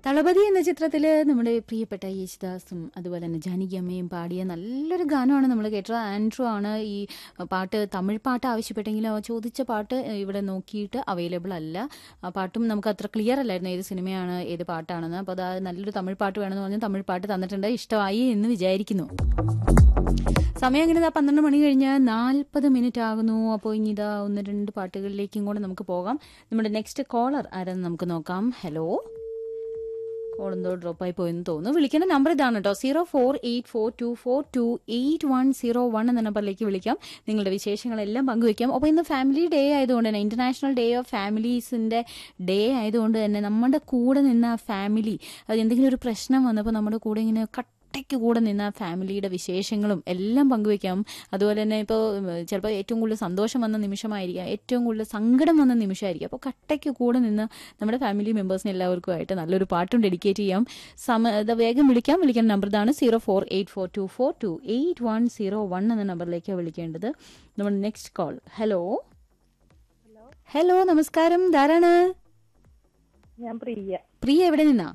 തളപതി എന്ന ചിത്രത്തില് നമ്മുടെ പ്രിയപ്പെട്ട യേശുദാസും അതുപോലെ തന്നെ ജാനകി അമ്മയും പാടിയ നല്ലൊരു ഗാനമാണ് നമ്മൾ കേട്ടത് ആൻഡ്രു ആണ് ഈ പാട്ട് തമിഴ് പാട്ട് ആവശ്യപ്പെട്ടെങ്കിലും ആ ചോദിച്ച പാട്ട് ഇവിടെ നോക്കിയിട്ട് അവൈലബിൾ അല്ല ആ പാട്ടും നമുക്ക് അത്ര ക്ലിയർ അല്ലായിരുന്നു ഏത് സിനിമയാണ് ഏത് പാട്ടാണെന്ന് അപ്പോൾ അത് നല്ലൊരു തമിഴ് പാട്ട് വേണമെന്ന് പറഞ്ഞ് തമിഴ് പാട്ട് തന്നിട്ടുണ്ട് ഇഷ്ടമായി എന്ന് വിചാരിക്കുന്നു സമയം അങ്ങനെ ഇതാ പന്ത്രണ്ട് മണി കഴിഞ്ഞ് നാൽപ്പത് മിനിറ്റ് ആകുന്നു അപ്പോൾ ഇനി ഇതാ ഒന്ന് രണ്ട് പാട്ടുകളിലേക്കും കൂടെ നമുക്ക് പോകാം നമ്മുടെ നെക്സ്റ്റ് കോളർ ആരെന്ന് നമുക്ക് നോക്കാം ഹലോ കോൾ എന്തോ ഡ്രോപ്പ് ആയി പോയെന്ന് തോന്നുന്നു വിളിക്കേണ്ട നമ്പർ ഇതാണ് കേട്ടോ zero four eight four two four two eight one zero one എന്ന നമ്പറിലേക്ക് വിളിക്കാം നിങ്ങളുടെ വിശേഷങ്ങളെല്ലാം പങ്കുവയ്ക്കാം അപ്പോൾ ഇന്ന് ഫാമിലി ഡേ ആയതുകൊണ്ട് തന്നെ ഇന്റർനാഷണൽ ഡേ ഓഫ് ഫാമിലീസിന്റെ ഡേ ആയതുകൊണ്ട് തന്നെ നമ്മുടെ കൂടെ നിന്ന ആ ഫാമിലി അത് എന്തെങ്കിലും ഒരു പ്രശ്നം വന്നപ്പോൾ നമ്മുടെ കൂടെ ഇങ്ങനെ കട്ടയ്ക്ക് കൂടെ നിന്ന ആ ഫാമിലിയുടെ വിശേഷങ്ങളും എല്ലാം പങ്കുവയ്ക്കാം അതുപോലെ തന്നെ ഇപ്പോൾ ചിലപ്പോൾ ഏറ്റവും കൂടുതൽ സന്തോഷം വന്ന നിമിഷമായിരിക്കാം ഏറ്റവും കൂടുതൽ സങ്കടം വന്ന നിമിഷമായിരിക്കും അപ്പോൾ കട്ടയ്ക്ക് കൂടെ നിന്ന് നമ്മുടെ ഫാമിലി മെമ്പേഴ്സിന് എല്ലാവർക്കുമായിട്ട് നല്ലൊരു പാട്ടും ഡെഡിക്കേറ്റ് ചെയ്യാം സമ ഇത് വേഗം വിളിക്കാം വിളിക്കേണ്ട നമ്പർ ഇതാണ് zero four eight four two four two eight one zero one എന്ന നമ്പറിലേക്ക് വിളിക്കേണ്ടത് നമ്മുടെ നെക്സ്റ്റ് കോൾ ഹലോ ഹലോ നമസ്കാരം ധാരാണ് ഞാൻ പ്രിയ പ്രിയ എവിടെ നിന്നാ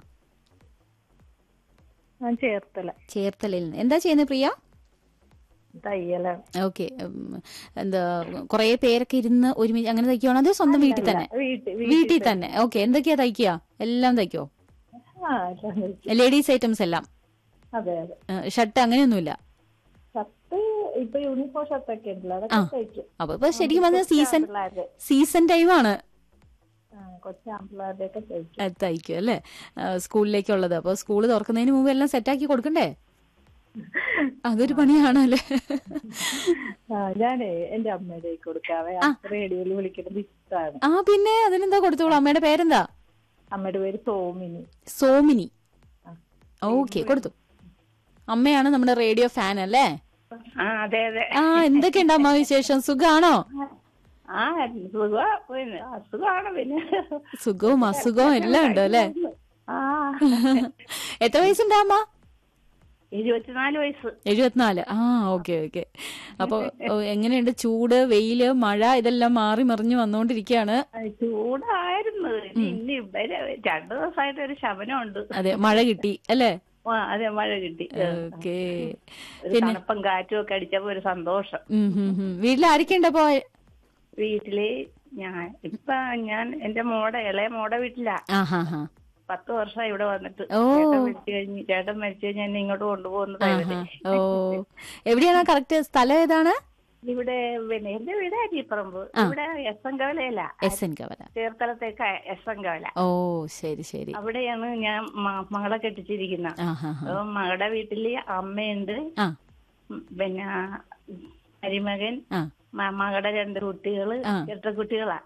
ഞാൻ ചേർത്തല ചേർത്തലയിൽ നിന്ന് എന്താ ചെയ്യുന്നത് പ്രിയ തയ്യലാണ് ഓക്കെ എന്താ കുറേ പേരൊക്കെ ഇരുന്ന് ഒരുമിച്ച് അങ്ങനെ തയ്ക്കുവാണോ അതോ സ്വന്തം വീട്ടിൽ തന്നെ വീട്ടിൽ വീട്ടിൽ തന്നെ ഓക്കെ എന്തൊക്കെയാ തയ്ക്കുക എല്ലാം തയ്ക്കോ ആ എല്ലാം തയ്ക്കും. ലേഡീസ് ഐറ്റംസ് എല്ലാം അതെ അതെ ഷർട്ട് അങ്ങനെയൊന്നുമില്ല ഷർട്ട് ഇപ്പൊ യൂണിഫോം ഷർട്ടൊക്കെ ഉണ്ടല്ലോ അതൊക്കെ തയ്ക്കും അപ്പൊ ഇപ്പൊ ശരിക്കും പറഞ്ഞ സീസൺ പിള്ളേരുടെ സീസൺ ടൈമാണ് കൊച്ചാമ്പിള്ളേരുടെ ഒക്കെ തയ്ക്കും അത് തയ്ക്കും അല്ലേ ആ, സ്കൂളിലേക്കുള്ളത് അപ്പൊ സ്കൂൾ തുറക്കുന്നതിന് മുമ്പ് എല്ലാം സെറ്റാക്കി കൊടുക്കണ്ടേ അതൊരു പണിയാണല്ലേ ആ ഞാനേ എന്റെ അമ്മയുടെ കൊടുക്കാവേ റേഡിയോയിൽ വിളിക്കുന്നത് ഇഷ്ടമാണ് ആ പിന്നെ അതിനെന്താ കൊടുത്തോളൂ അമ്മയുടെ പേരെന്താ അമ്മയുടെ പേര് സോമിനി സോമിനി ആ. ഓക്കെ കൊടുത്തു അമ്മയാണ് നമ്മുടെ റേഡിയോ ഫാൻ അല്ലേ ആ അതെ അതെ ആ എന്തൊക്കെയുണ്ട് അമ്മ വിശേഷം സുഖാണോ ആ സുഖ പിന്നെ അസുഖമാണ് പിന്നെ സുഖവും അസുഖവും എല്ലാം ഉണ്ട് അല്ലേ ആ എത്ര വയസ്സുണ്ട് അമ്മ ഇരുപത്തിനാല് വയസ്സ് എഴുപത്തിനാല് ആ ഓക്കെ ഓക്കെ അപ്പൊ ഓ, എങ്ങനെയുണ്ട് ചൂട് വെയില് മഴ ഇതെല്ലാം മാറി മറിഞ്ഞു വന്നുകൊണ്ടിരിക്കുകയാണ് ആ, ചൂടായിരുന്നു ഇനി ഇനി വരെ രണ്ടു ദിവസമായിട്ട് ഒരു ശമനമുണ്ട് അതെ മഴ കിട്ടി അല്ലേ ആ, അതെ മഴ കിട്ടി ഓക്കെ ഒരു തണുപ്പും കാറ്റും ഒക്കെ അടിച്ചപ്പോ ഒരു സന്തോഷം വീട്ടിൽ ആരൊക്കെയുണ്ട് അപ്പൊ വീട്ടില് ഞാൻ ഇപ്പൊ ഞാൻ എന്റെ മോടെ ഇളയ മോടെ വീട്ടിലാ ആ ഹാ ഹാ പത്ത് വർഷം ഇവിടെ വന്നിട്ട് ഓ. ചേട്ടൻ മരിച്ചു കഴിഞ്ഞ് ചേട്ടൻ മരിച്ചു കഴിഞ്ഞ് എന്നെ ഇങ്ങോട്ട് കൊണ്ടുപോകുന്നതായിരുന്നു ഓ എവിടെയാണ് കറക്റ്റ് സ്ഥലം ഏതാണ് ഇവിടെ പിന്നെ എന്റെ വീട് അരിപ്പറമ്പ് ഇവിടെ എസ് എൻ കവലയല്ല എസ് എൻ കവല ചേർത്തലത്തേക്ക് എസ് എൻ കവല ഓ ശരി ശരി അവിടെയാണ് ഞാൻ മ- മകളെ കെട്ടിച്ചിരിക്കുന്നത് ആ ഹാ ഹാ അപ്പൊ മകളുടെ വീട്ടില് അമ്മയുണ്ട് ആ ഉം, പിന്നെ മരുമകൻ ആ മ- മകളുടെ രണ്ട് കുട്ടികള് ആ. ഇരട്ട കുട്ടികളാ